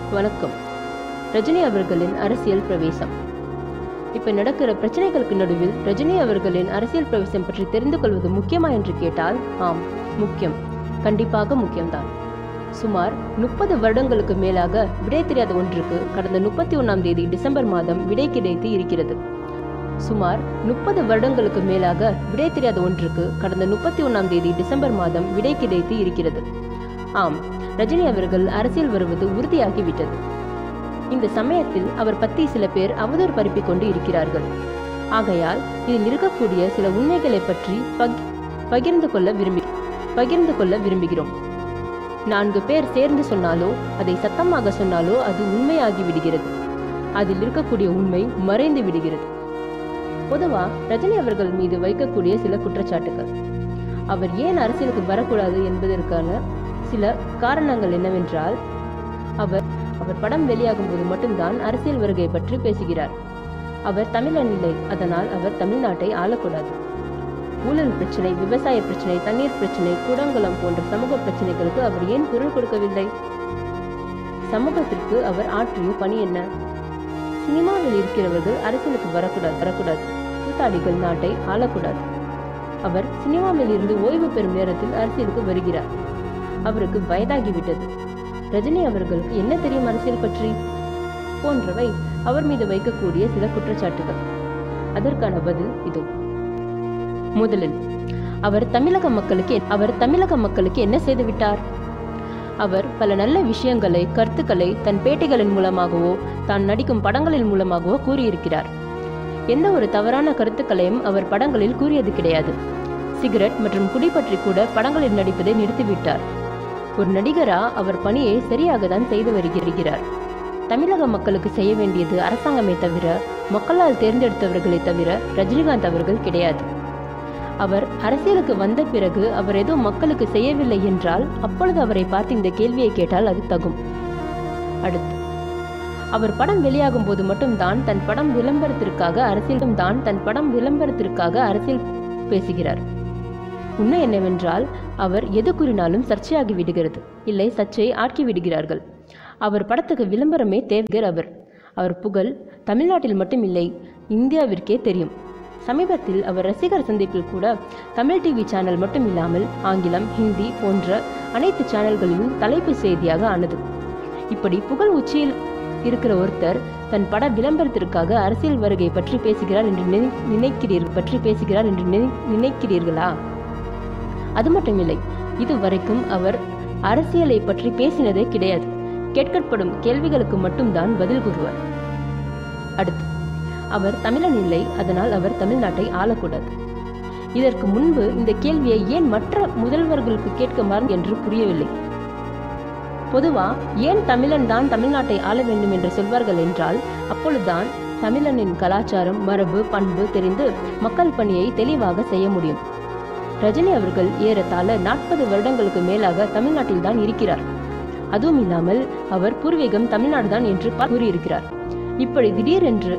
வணக்கம் ரஜினி அவர்களின் அரசியல் பிரவேசம் இப்ப நடக்கிற பிரச்சனைகளுக்கு நடுவில் ரஜினி அவர்களின் அரசியல் பிரவேசம் பற்றி தெரிந்து கொள்வது முக்கியமா என்று கேட்டால் ஆம் முக்கியம் கண்டிப்பாக முக்கியம்தான் சுமார் முப்பது வருடங்களுக்கு மேலாக விடை தெரியாத ஒன்றுக்கு கடந்த முப்பத்தி ஒன்றாம் தேதி டிசம்பர் மாதம் விடை கிடைத்து இருக்கிறது சுமார் முப்பது வருடங்களுக்கு மேலாக விடை தெரியாத ஒன்றுக்கு கடந்த முப்பத்தி ஒன்றாம் தேதி டிசம்பர் மாதம் விடை கிடைத்து இருக்கிறது ஆம் ரஜினி அவர்கள் அரசியல் வருவது உறுதியாகிவிட்டது இந்த சமயத்தில் அவர் பற்றி சில பேர் அவதூறு பரப்பிக் கொண்டு இருக்கிறார்கள் ஆகையால் இதில் இருக்கக்கூடிய சில உண்மைகளை பற்றி பக்- பகிர்ந்து கொள்ள விரும்பி பகிர்ந்து கொள்ள விரும்புகிறோம் நான்கு பேர் சேர்ந்து சொன்னாலோ அதை சத்தமாக சொன்னாலோ அது உண்மையாகி விடுகிறது அதில் இருக்கக்கூடிய உண்மை மறைந்து விடுகிறது பொதுவா ரஜினி அவர்கள் மீது வைக்கக்கூடிய சில குற்றச்சாட்டுகள் அவர் ஏன் அரசியலுக்கு வரக்கூடாது என்பதற்கான சில காரணங்கள் என்னவென்றால் அவர் அவர் படம் வெளியாகும் போது மட்டும்தான் அரசியல் வருகை பற்றி பேசுகிறார் அவர் தமிழன் இல்லை அதனால் அவர் தமிழ்நாட்டை ஆளக்கூடாது ஊழல் பிரச்சனை விவசாய பிரச்சனை தண்ணீர் பிரச்சனை கூடங்குளம் போன்ற சமூக பிரச்சனைகளுக்கு அவர் ஏன் குரல் கொடுக்கவில்லை சமூகத்திற்கு அவர் ஆற்றிய பணி என்ன சினிமாவில் இருக்கிறவர்கள் அரசியலுக்கு வரக்கூடாது வரக்கூடாது கூத்தாடிகள் நாட்டை ஆளக்கூடாது அவர் சினிமாவில் இருந்து ஓய்வு பெறும் நேரத்தில் அரசியலுக்கு வருகிறார் அவருக்கு வயதாகிவிட்டது ரஜினி அவர்களுக்கு என்ன தெரியும் அரசியல் பற்றி போன்றவை அவர் மீது வைக்கக்கூடிய சில குற்றச்சாட்டுகள் அதற்கான பதில் இதோ முதலில் அவர் தமிழக மக்களுக்கு அவர் தமிழக மக்களுக்கு என்ன செய்துவிட்டார் அவர் பல நல்ல விஷயங்களை கருத்துக்களை தன் பேட்டிகளின் மூலமாகவோ தான் நடிக்கும் படங்களின் மூலமாகவோ கூறியிருக்கிறார் எந்த ஒரு தவறான கருத்துக்களையும் அவர் படங்களில் கூறியது கிடையாது சிகரெட் மற்றும் குடி பற்றி கூட படங்களில் நடிப்பதை நிறுத்திவிட்டார் ஒரு நடிகரா அவர் பணியை சரியாக தான் செய்து வருகிறார் தமிழக மக்களுக்கு செய்ய வேண்டியது அரசாங்கமே தவிர மக்களால் தேர்ந்தெடுத்தவர்களை தவிர ரஜினிகாந்த் அவர்கள் கிடையாது அவர் அரசியலுக்கு வந்த பிறகு அவர் ஏதோ மக்களுக்கு செய்யவில்லை என்றால் அப்பொழுது அவரை பார்த்து இந்த கேள்வியை கேட்டால் அது தகும் அடுத்து அவர் படம் வெளியாகும் போது மட்டும்தான் தன் படம் விளம்பரத்திற்காக அரசியலும் தான் தன் படம் விளம்பரத்திற்காக அரசியல் பேசுகிறார் உண்மை என்னவென்றால் அவர் எது கூறினாலும் சர்ச்சையாகி விடுகிறது இல்லை சர்ச்சையை ஆக்கி விடுகிறார்கள் அவர் படத்துக்கு விளம்பரமே தேவையர் அவர் அவர் புகழ் தமிழ்நாட்டில் மட்டும் இல்லை இந்தியாவிற்கே தெரியும் சமீபத்தில் அவர் ரசிகர் சந்திப்பில் கூட தமிழ் டிவி சேனல் மட்டும் இல்லாமல் ஆங்கிலம் ஹிந்தி போன்ற அனைத்து சேனல்களிலும் தலைப்பு செய்தியாக ஆனது இப்படி புகழ் உச்சியில் இருக்கிற ஒருத்தர் தன் பட விளம்பரத்திற்காக அரசியல் வருகை பற்றி பேசுகிறார் என்று நினை- நினைக்கிறீர்கள் பற்றி பேசுகிறார் என்று நினை- நினைக்கிறீர்களா அது மட்டும் இல்லை இதுவரைக்கும் அவர் அரசியலை பற்றி பேசினதே கிடையாது கேட்கப்படும் கேள்விகளுக்கு மட்டும்தான் பதில் கூறுவார் அடுத்து அவர் தமிழன் இல்லை அதனால் அவர் தமிழ்நாட்டை ஆளக்கூடாது இதற்கு முன்பு இந்த கேள்வியை ஏன் மற்ற முதல்வர்களுக்கு கேட்க மறந்து என்று புரியவில்லை பொதுவா ஏன் தமிழன் தான் தமிழ்நாட்டை ஆள வேண்டும் என்று சொல்வார்கள் என்றால் அப்பொழுதுதான் தமிழனின் கலாச்சாரம் மரபு பண்பு தெரிந்து மக்கள் பணியை தெளிவாக செய்ய முடியும் ரஜினி அவர்கள் ஏறத்தாழ நாற்பது வருடங்களுக்கு மேலாக தமிழ்நாட்டில் தான் இருக்கிறார் அதுவும் இல்லாமல் அவர் பூர்வீகம் தமிழ்நாடு தான் என்று பல கூறியிருக்கிறார் இப்படி திடீரென்று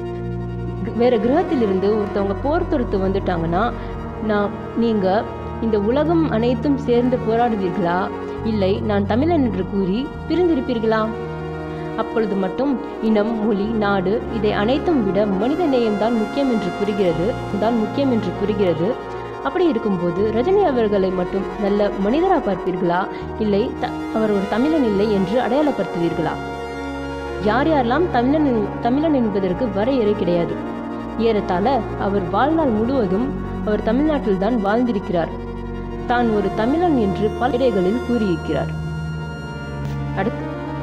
வேற கிரகத்திலிருந்து ஒருத்தவங்க போர் தொடுத்து வந்துட்டாங்கன்னா நான் நீங்க இந்த உலகம் அனைத்தும் சேர்ந்து போராடுவீர்களா இல்லை நான் தமிழன் என்று கூறி பிரிந்திருப்பீர்களா அப்பொழுது மட்டும் இனம் மொழி நாடு இதை அனைத்தும் விட மனித நேயம் தான் முக்கியம் என்று புரிகிறது தான் முக்கியம் என்று புரிகிறது அப்படி இருக்கும்போது ரஜினி அவர்களை மட்டும் நல்ல மனிதரா பார்ப்பீர்களா இல்லை த- அவர் ஒரு தமிழன் இல்லை என்று அடையாளப்படுத்துவீர்களா யார் யாரெல்லாம் தமிழன் என்- தமிழன் என்பதற்கு வரையறை கிடையாது ஏறத்தாழ அவர் வாழ்நாள் முழுவதும் அவர் தமிழ்நாட்டில் தான் வாழ்ந்திருக்கிறார் தான் ஒரு தமிழன் என்று பல இடைகளில் கூறியிருக்கிறார் அடுத்து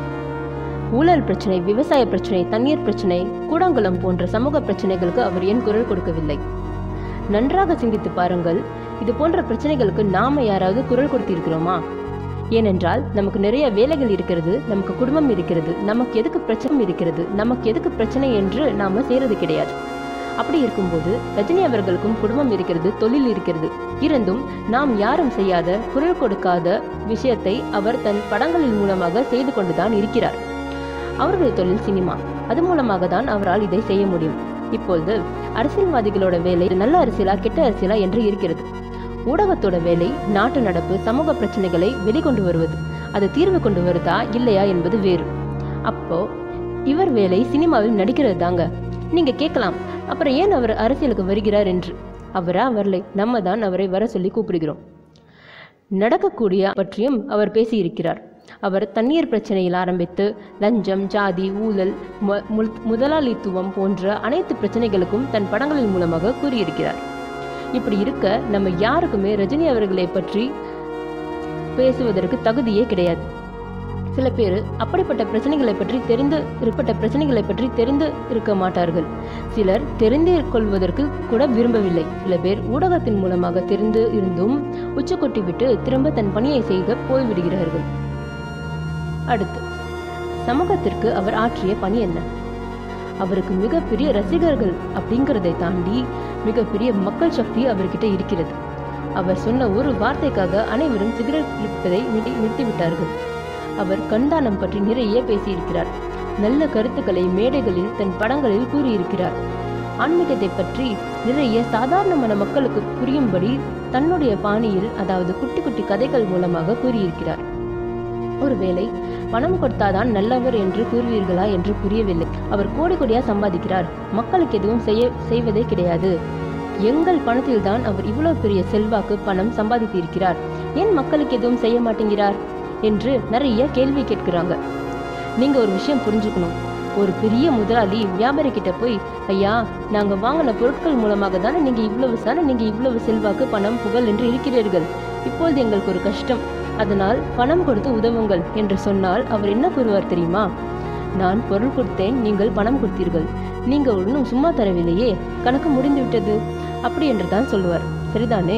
ஊழல் பிரச்சனை விவசாய பிரச்சனை தண்ணீர் பிரச்சனை கூடங்குளம் போன்ற சமூக பிரச்சனைகளுக்கு அவர் ஏன் குரல் கொடுக்கவில்லை நன்றாக சிந்தித்து பாருங்கள் இது போன்ற பிரச்சனைகளுக்கு நாம யாராவது குரல் கொடுத்திருக்கிறோமா ஏனென்றால் நமக்கு நிறைய வேலைகள் இருக்கிறது நமக்கு குடும்பம் இருக்கிறது நமக்கு எதுக்கு பிரச்சனை இருக்கிறது நமக்கு எதுக்கு பிரச்சனை என்று நாம செய்யறது கிடையாது அப்படி இருக்கும்போது ரஜினி அவர்களுக்கும் குடும்பம் இருக்கிறது தொழில் இருக்கிறது இருந்தும் நாம் யாரும் செய்யாத குரல் கொடுக்காத விஷயத்தை அவர் தன் படங்களின் மூலமாக செய்து கொண்டுதான் இருக்கிறார் அவருடைய தொழில் சினிமா அது மூலமாக தான் அவரால் இதை செய்ய முடியும் இப்பொழுது அரசியல்வாதிகளோட வேலை நல்ல அரசியலா கெட்ட அரசியலா என்று இருக்கிறது ஊடகத்தோட வேலை நாட்டு நடப்பு சமூக பிரச்சனைகளை வெளிக்கொண்டு வருவது அது தீர்வு கொண்டு வருதா இல்லையா என்பது வேறு அப்போ இவர் வேலை சினிமாவில் நடிக்கிறது தாங்க நீங்க கேட்கலாம் அப்புறம் ஏன் அவர் அரசியலுக்கு வருகிறார் என்று அவரா வரலை நம்ம தான் அவரை வர சொல்லி கூப்பிடுகிறோம் நடக்கக்கூடிய பற்றியும் அவர் பேசியிருக்கிறார் அவர் தண்ணீர் பிரச்சனையில் ஆரம்பித்து லஞ்சம் ஜாதி ஊழல் மு- முல்- முதலாளித்துவம் போன்ற அனைத்து பிரச்சனைகளுக்கும் தன் படங்களின் மூலமாக கூறியிருக்கிறார் இப்படி இருக்க நம்ம யாருக்குமே ரஜினி அவர்களை பற்றி பேசுவதற்கு தகுதியே கிடையாது சில பேர் அப்படிப்பட்ட பிரச்சனைகளை பற்றி தெரிந்து இருப்பட்ட பிரச்சனைகளை பற்றி தெரிந்து இருக்க மாட்டார்கள் சிலர் தெரிந்து கொள்வதற்கு கூட விரும்பவில்லை சில பேர் ஊடகத்தின் மூலமாக தெரிந்து இருந்தும் உச்சு கொட்டிவிட்டு திரும்ப தன் பணியை செய்க போய்விடுகிறார்கள் அடுத்து சமூகத்திற்கு அவர் ஆற்றிய பணி என்ன அவருக்கு மிகப்பெரிய ரசிகர்கள் அப்படிங்கிறதை தாண்டி மிகப்பெரிய மக்கள் சக்தி அவர்கிட்ட இருக்கிறது அவர் சொன்ன ஒரு வார்த்தைக்காக அனைவரும் சிகரெட் பிடிப்பதை நிறுத்தி- நிறுத்திவிட்டார்கள் அவர் கண்தானம் பற்றி நிறைய பேசியிருக்கிறார் நல்ல கருத்துக்களை மேடைகளில் தன் படங்களில் கூறியிருக்கிறார் ஆன்மீகத்தை பற்றி நிறைய சாதாரணமான மக்களுக்கு புரியும்படி தன்னுடைய பாணியில் அதாவது குட்டி குட்டி கதைகள் மூலமாக கூறியிருக்கிறார் ஒருவேளை பணம் கொடுத்தாதான் நல்லவர் என்று கூறுவீர்களா என்று புரியவில்லை அவர் கோடி கோடியா சம்பாதிக்கிறார் மக்களுக்கு எதுவும் செய்ய செய்வதே கிடையாது எங்கள் பணத்தில்தான் அவர் இவ்வளவு பெரிய செல்வாக்கு பணம் சம்பாதித்திருக்கிறார் ஏன் மக்களுக்கு எதுவும் செய்ய மாட்டேங்கிறார் என்று நிறைய கேள்வி கேட்கிறாங்க நீங்க ஒரு விஷயம் புரிஞ்சுக்கணும் ஒரு பெரிய முதலாளி வியாபாரி கிட்ட போய் ஐயா நாங்க வாங்கின பொருட்கள் மூலமாக தானே நீங்க இவ்வளவு தானே நீங்க இவ்வளவு செல்வாக்கு பணம் புகழ் என்று இருக்கிறீர்கள் இப்பொழுது எங்களுக்கு ஒரு கஷ்டம் அதனால் பணம் கொடுத்து உதவுங்கள் என்று சொன்னால் அவர் என்ன கூறுவார் தெரியுமா நான் பொருள் கொடுத்தேன் நீங்கள் பணம் கொடுத்தீர்கள் நீங்க ஒன்றும் சும்மா தரவில்லையே கணக்கு முடிந்து விட்டது அப்படி என்று தான் சொல்லுவார் சரிதானே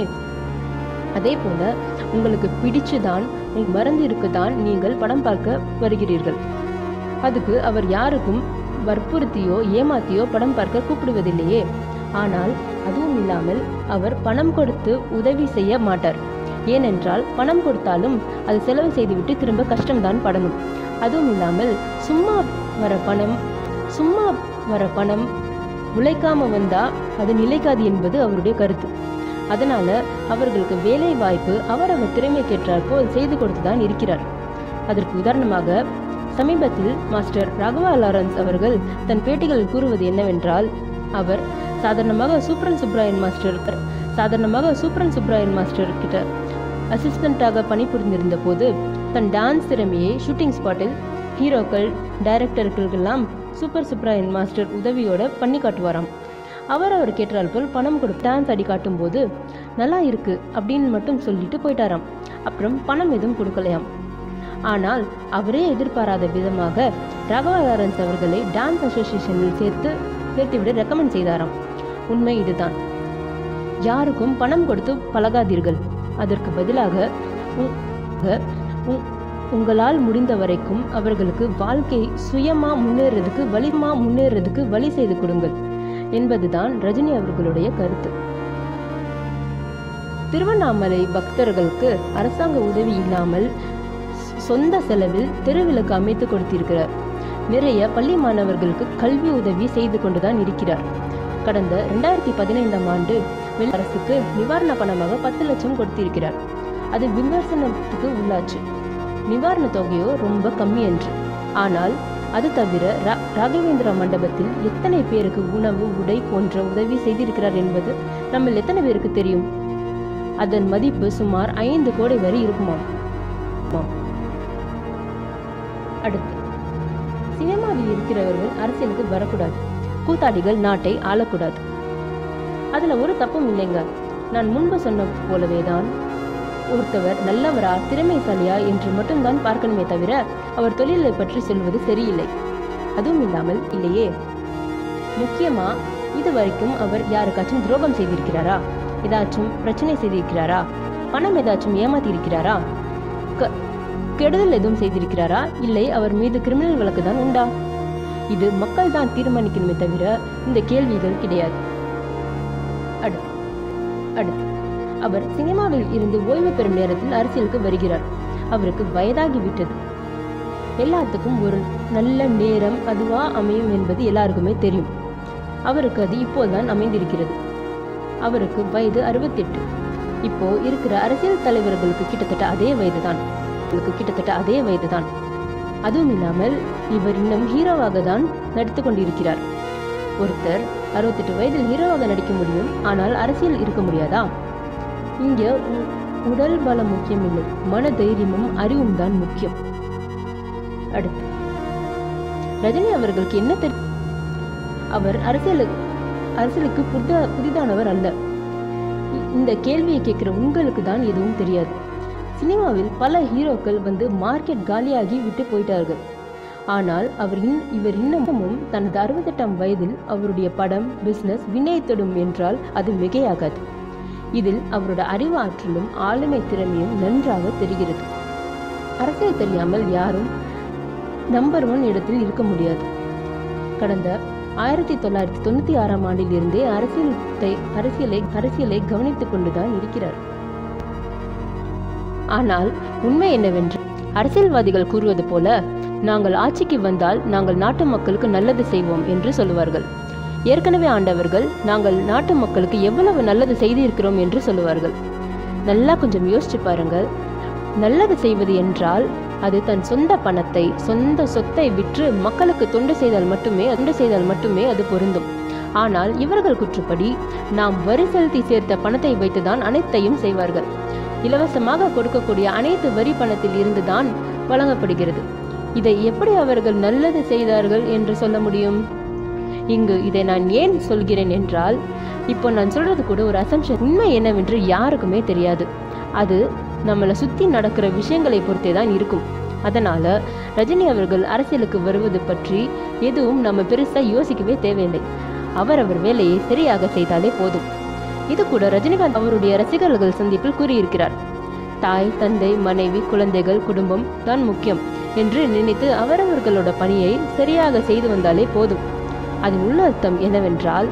அதே போல உங்களுக்கு பிடிச்சுதான் மறந்து இருக்குதான் நீங்கள் படம் பார்க்க வருகிறீர்கள் அதுக்கு அவர் யாருக்கும் வற்புறுத்தியோ ஏமாத்தியோ படம் பார்க்க கூப்பிடுவதில்லையே ஆனால் அதுவும் இல்லாமல் அவர் பணம் கொடுத்து உதவி செய்ய மாட்டார் ஏனென்றால் பணம் கொடுத்தாலும் அது செலவு செய்துவிட்டு திரும்ப கஷ்டம்தான் படணும் அதுவும் இல்லாமல் சும்மா வர பணம் சும்மா வர பணம் உழைக்காம வந்தா அது நிலைக்காது என்பது அவருடைய கருத்து அதனால அவர்களுக்கு வேலை வாய்ப்பு அவரவர் திறமைக்கேற்றாற் போல் செய்து கொடுத்துதான் இருக்கிறார் அதற்கு உதாரணமாக சமீபத்தில் மாஸ்டர் ராகவா லாரன்ஸ் அவர்கள் தன் பேட்டிகளில் கூறுவது என்னவென்றால் அவர் சாதாரணமாக சூப்பரன் சுப்ராயன் மாஸ்டர் சாதாரணமாக சூப்பரன் சுப்ராயன் மாஸ்டர் கிட்ட அசிஸ்டண்ட்டாக பணிபுரிந்திருந்த போது தன் டான்ஸ் திறமையை ஷூட்டிங் ஸ்பாட்டில் ஹீரோக்கள் டைரக்டர்களுக்கெல்லாம் சூப்பர் சுப்ராயன் மாஸ்டர் உதவியோட பண்ணி காட்டுவாராம் அவர் அவர் கேட்டால் போல் பணம் கொடுத்து டான்ஸ் அடி காட்டும் போது நல்லா இருக்கு அப்படின்னு மட்டும் சொல்லிட்டு போயிட்டாராம் அப்புறம் பணம் எதுவும் கொடுக்கலையாம் ஆனால் அவரே எதிர்பாராத விதமாக ராகவா லாரன்ஸ் அவர்களை டான்ஸ் அசோசியேஷனில் சேர்த்து சேர்த்துவிட ரெக்கமெண்ட் செய்தாராம் உண்மை இதுதான் யாருக்கும் பணம் கொடுத்து பழகாதீர்கள் அதற்கு பதிலாக உ- உ- உங்களால் முடிந்த வரைக்கும் அவர்களுக்கு வாழ்க்கை சுயமா முன்னேறதுக்கு வலிமா முன்னேறதுக்கு வழி செய்து கொடுங்கள் என்பதுதான் ரஜினி அவர்களுடைய கருத்து திருவண்ணாமலை பக்தர்களுக்கு அரசாங்க உதவி இல்லாமல் சொ- சொந்த செலவில் தெருவிளக்கு அமைத்து கொடுத்திருக்கிறார் நிறைய பள்ளி மாணவர்களுக்கு கல்வி உதவி செய்து கொண்டுதான் இருக்கிறார் கடந்த ரெண்டாயிரத்தி பதினைந்தாம் ஆண்டு வெளி அரசுக்கு நிவாரண பணமாக பத்து லட்சம் கொடுத்திருக்கிறார் அது விமர்சனத்துக்கு உள்ளாச்சு நிவாரண தொகையோ ரொம்ப கம்மி என்று ஆனால் அது தவிர ரா- ராகவேந்திரா மண்டபத்தில் எத்தனை பேருக்கு உணவு உடை போன்ற உதவி செய்திருக்கிறார் என்பது நம்ம எத்தனை பேருக்கு தெரியும் அதன் மதிப்பு சுமார் ஐந்து கோடி வரை இருக்குமாம் ஆமாம். அடுத்து சினிமாவில் இருக்கிறவர்கள் அரசியலுக்கு வரக்கூடாது கூத்தாடிகள் நாட்டை ஆளக்கூடாது அதுல ஒரு தப்பும் இல்லைங்க நான் முன்பு சொன்ன போலவே தான் ஒருத்தவர் நல்லவரா திறமைசாலியா என்று மட்டும்தான் பார்க்கணுமே தவிர அவர் தொழிலை பற்றி சொல்வது சரியில்லை அதுவும் இல்லாமல் இல்லையே முக்கியமா இது வரைக்கும் அவர் யாருக்காச்சும் துரோகம் செய்திருக்கிறாரா ஏதாச்சும் பிரச்சனை செய்திருக்கிறாரா பணம் ஏதாச்சும் ஏமாத்தி இருக்கிறாரா க- கெடுதல் எதுவும் செய்திருக்கிறாரா இல்லை அவர் மீது கிரிமினல் வழக்கு தான் உண்டா இது மக்கள் தான் தீர்மானிக்கணுமே தவிர இந்த கேள்விகள் கிடையாது அடுத்து அடுத்து அவர் சினிமாவில் இருந்து ஓய்வு பெறும் நேரத்தில் அரசியலுக்கு வருகிறார் அவருக்கு வயதாகி விட்டது எல்லாத்துக்கும் ஒரு நல்ல நேரம் அதுவா அமையும் என்பது எல்லாருக்குமே தெரியும் அவருக்கு அது இப்போதுதான் அமைந்திருக்கிறது அவருக்கு வயது அறுபத்தெட்டு இப்போ இருக்கிற அரசியல் தலைவர்களுக்கு கிட்டத்தட்ட அதே வயதுதான் அவருக்கு கிட்டத்தட்ட அதே வயதுதான் அதுவும் இல்லாமல் இவர் இன்னும் ஹீரோவாக தான் நடித்து கொண்டிருக்கிறார் ஒருத்தர் அறுபத்தெட்டு வயதில் ஹீரோவாக நடிக்க முடியும் ஆனால் அரசியல் இருக்க முடியாதா இங்கே உ- உடல் பலம் முக்கியம் இல்லை மன தைரியமும் அறிவும் தான் முக்கியம் அடுத்து ரஜினி அவர்களுக்கு என்ன தெரியும் அவர் அரசியலுக்கு அரசியலுக்கு புதித புதிதானவர் அல்ல இ- இந்த கேள்வியை கேட்குற உங்களுக்கு தான் எதுவும் தெரியாது சினிமாவில் பல ஹீரோக்கள் வந்து மார்க்கெட் காலியாகி விட்டு போயிட்டார்கள் ஆனால் அவர் இன் இவர் இன்னமும் தனது அறுபத்தெட்டாம் வயதில் அவருடைய படம் பிசினஸ் வினை தொடும் என்றால் அது மிகையாகாது இதில் அவரோட அறிவு ஆற்றலும் ஆளுமை திறமையும் நன்றாக தெரிகிறது அரசியல் தெரியாமல் யாரும் நம்பர் ஒன் இடத்தில் இருக்க முடியாது கடந்த ஆயிரத்தி தொள்ளாயிரத்தி தொண்ணூற்றி ஆறாம் ஆண்டில் இருந்தே அரசியலை அரசியலை அரசியலை கவனித்துக் கொண்டுதான் இருக்கிறார் ஆனால் உண்மை என்னவென்று அரசியல்வாதிகள் கூறுவது போல நாங்கள் ஆட்சிக்கு வந்தால் நாங்கள் நாட்டு மக்களுக்கு நல்லது செய்வோம் என்று சொல்லுவார்கள் ஏற்கனவே ஆண்டவர்கள் நாங்கள் நாட்டு மக்களுக்கு எவ்வளவு நல்லது செய்திருக்கிறோம் என்று சொல்லுவார்கள் நல்லா கொஞ்சம் யோசிச்சு பாருங்கள் நல்லது செய்வது என்றால் அது தன் சொந்த பணத்தை சொந்த சொத்தை விற்று மக்களுக்கு தொண்டு செய்தால் மட்டுமே தொண்டு செய்தால் மட்டுமே அது பொருந்தும் ஆனால் இவர்கள் குற்றுப்படி நாம் வரி செலுத்தி சேர்த்த பணத்தை வைத்துதான் அனைத்தையும் செய்வார்கள் இலவசமாக கொடுக்கக்கூடிய அனைத்து வரி பணத்தில் இருந்துதான் வழங்கப்படுகிறது இதை எப்படி அவர்கள் நல்லது செய்தார்கள் என்று சொல்ல முடியும் இங்கு இதை நான் ஏன் சொல்கிறேன் என்றால் இப்போ நான் சொல்றது கூட ஒரு அசம்ஷன் உண்மை என்னவென்று யாருக்குமே தெரியாது அது நம்மளை சுற்றி நடக்கிற விஷயங்களை பொறுத்தே தான் இருக்கும் அதனால ரஜினி அவர்கள் அரசியலுக்கு வருவது பற்றி எதுவும் நம்ம பெருசாக யோசிக்கவே தேவையில்லை அவரவர் வேலையை சரியாக செய்தாலே போதும் இது கூட ரஜினிகாந்த் அவருடைய ரசிகர்கள் சந்திப்பில் கூறியிருக்கிறார் தாய் தந்தை மனைவி குழந்தைகள் குடும்பம் தான் முக்கியம் என்று நினைத்து அவரவர்களோட பணியை சரியாக செய்து வந்தாலே போதும் அதன் உள்ள அர்த்தம் என்னவென்றால்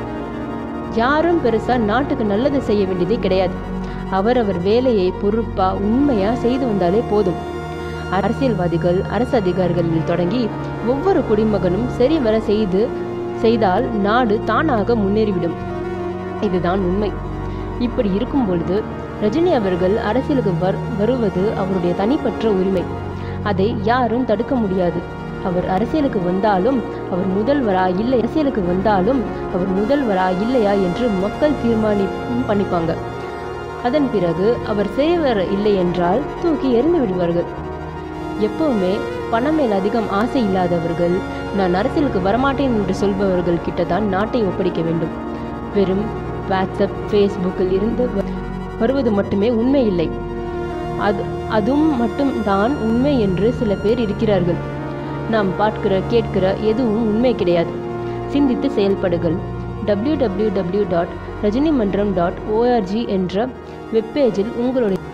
யாரும் பெருசா நாட்டுக்கு நல்லது செய்ய வேண்டியதே கிடையாது அவரவர் வேலையை பொறுப்பா உண்மையா செய்து வந்தாலே போதும் அரசியல்வாதிகள் அரசு அதிகாரிகளில் தொடங்கி ஒவ்வொரு குடிமகனும் சரிவர செய்து செய்தால் நாடு தானாக முன்னேறிவிடும் இதுதான் உண்மை இப்படி இருக்கும் பொழுது ரஜினி அவர்கள் அரசியலுக்கு வர் வருவது அவருடைய தனிப்பட்ட உரிமை அதை யாரும் தடுக்க முடியாது அவர் அரசியலுக்கு வந்தாலும் அவர் முதல்வரா இல்லை அரசியலுக்கு வந்தாலும் அவர் முதல்வரா இல்லையா என்று மக்கள் தீர்மானி பண்ணிப்பாங்க அதன் பிறகு அவர் செய்வர் இல்லை என்றால் தூக்கி எறிந்து விடுவார்கள் எப்பவுமே பணம் மேல் அதிகம் ஆசை இல்லாதவர்கள் நான் அரசியலுக்கு வரமாட்டேன் என்று சொல்பவர்கள் கிட்ட தான் நாட்டை ஒப்படைக்க வேண்டும் வெறும் வாட்ஸ்அப் ஃபேஸ்புக்கில் இருந்து வ- வருவது மட்டுமே உண்மை இல்லை அது அதுவும் மட்டும் தான் உண்மை என்று சில பேர் இருக்கிறார்கள் நாம் பார்க்கிற கேட்கிற எதுவும் உண்மை கிடையாது சிந்தித்து செயல்படுங்கள் www.rajinimandaram.org டாட் ரஜினி மன்றம் டாட் ஓஆர்ஜி என்ற வெப்பேஜில் உங்களுடைய